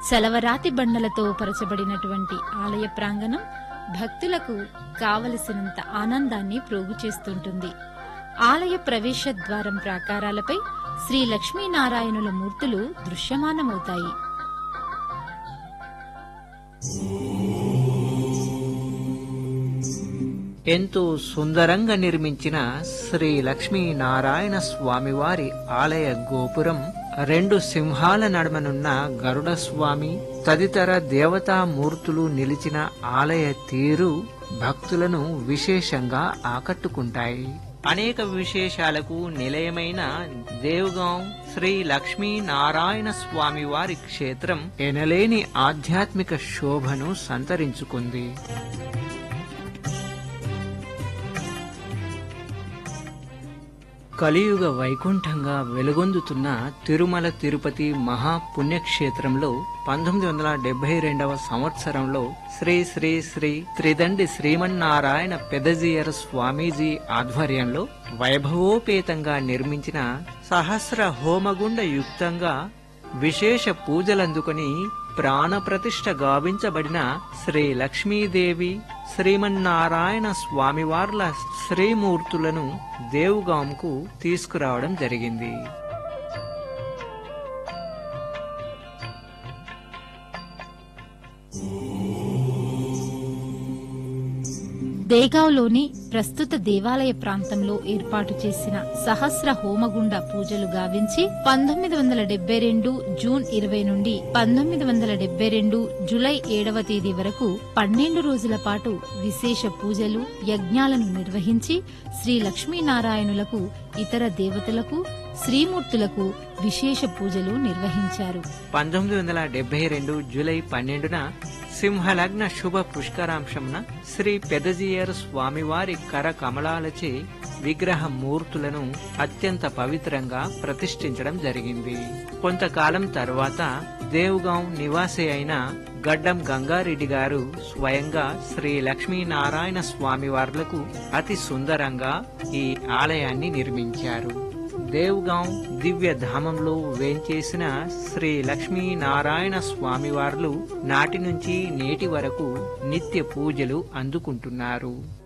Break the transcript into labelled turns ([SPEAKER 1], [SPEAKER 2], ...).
[SPEAKER 1] చలవరాతి బండలతో పరచబడినటువంటి ఆలయ ప్రాంగణం భక్తులకు కావలసినంత ఆనందాన్ని ప్రోగు చేస్తుంటుంది ఆలయ ప్రవేశ ద్వారం ప్రాకారాలపై శ్రీ లక్ష్మీనారాయణుల మూర్తులు దృశ్యమానమవుతాయి
[SPEAKER 2] ఎంతో సుందరంగా నిర్మించిన శ్రీ లక్ష్మీనారాయణ స్వామివారి ఆలయ గోపురం రెండు సింహాల నడుమనున్న గరుడ స్వామి తదితర దేవతా మూర్తులు నిలిచిన ఆలయ తీరు భక్తులను విశేషంగా ఆకట్టుకుంటాయి అనేక విశేషాలకు నిలయమైన దేవగాం శ్రీ లక్ష్మీ నారాయణ స్వామి వారి క్షేత్రం ఎనలేని ఆధ్యాత్మిక శోభను సంతరించుకుంది కలియుగ వైకుంఠంగా వెలుగొందుతున్న తిరుమల తిరుపతి మహా పుణ్యక్షేత్రంలో పంతొమ్మిది వందల డెబ్బై రెండవ సంవత్సరంలో శ్రీ శ్రీ శ్రీ త్రిదండి శ్రీమన్నారాయణ పెదజీయర స్వామీజీ ఆధ్వర్యంలో వైభవోపేతంగా నిర్మించిన సహస్ర హోమగుండ యుక్తంగా విశేష పూజలందుకొని ప్రాణప్రతిష్ఠ గావించబడిన శ్రీ లక్ష్మీదేవి శ్రీమన్నారాయణ స్వామివార్ల శ్రీమూర్తులను దేవుగాంకు తీసుకురావడం జరిగింది
[SPEAKER 1] దేగావ్లోని ప్రస్తుత దేవాలయ ప్రాంతంలో ఏర్పాటు చేసిన సహస్ర హోమగుండ పూజలు గావించి పంతొమ్మిది వందల డెబ్బై రెండు జూన్ ఇరవై నుండి పంతొమ్మిది వందల డెబ్బై రెండు జులై ఏడవ తేదీ వరకు పన్నెండు రోజుల పాటు విశేష పూజలు యజ్ఞాలను నిర్వహించి శ్రీ లక్ష్మీనారాయణులకు ఇతర దేవతలకు శ్రీమూర్తులకు విశేష పూజలు నిర్వహించారు
[SPEAKER 2] పంతొమ్మిది వందల డెబ్బై రెండు జూలై పన్నెండున సింహలగ్న శుభ పుష్కరాంశంన శ్రీ పెదజీయర్ స్వామివారి కర కమలాలచే విగ్రహ మూర్తులను అత్యంత పవిత్రంగా ప్రతిష్ఠించడం జరిగింది కొంతకాలం తర్వాత దేవుగాం నివాసి అయిన గడ్డం గంగారెడ్డి గారు స్వయంగా శ్రీ లక్ష్మీనారాయణ స్వామివార్లకు అతి సుందరంగా ఈ ఆలయాన్ని నిర్మించారు దేవ్గాం దివ్య ధామంలో వేంచేసిన శ్రీ లక్ష్మీనారాయణ స్వామివార్లు నాటి నుంచి నేటి వరకు నిత్య పూజలు అందుకుంటున్నారు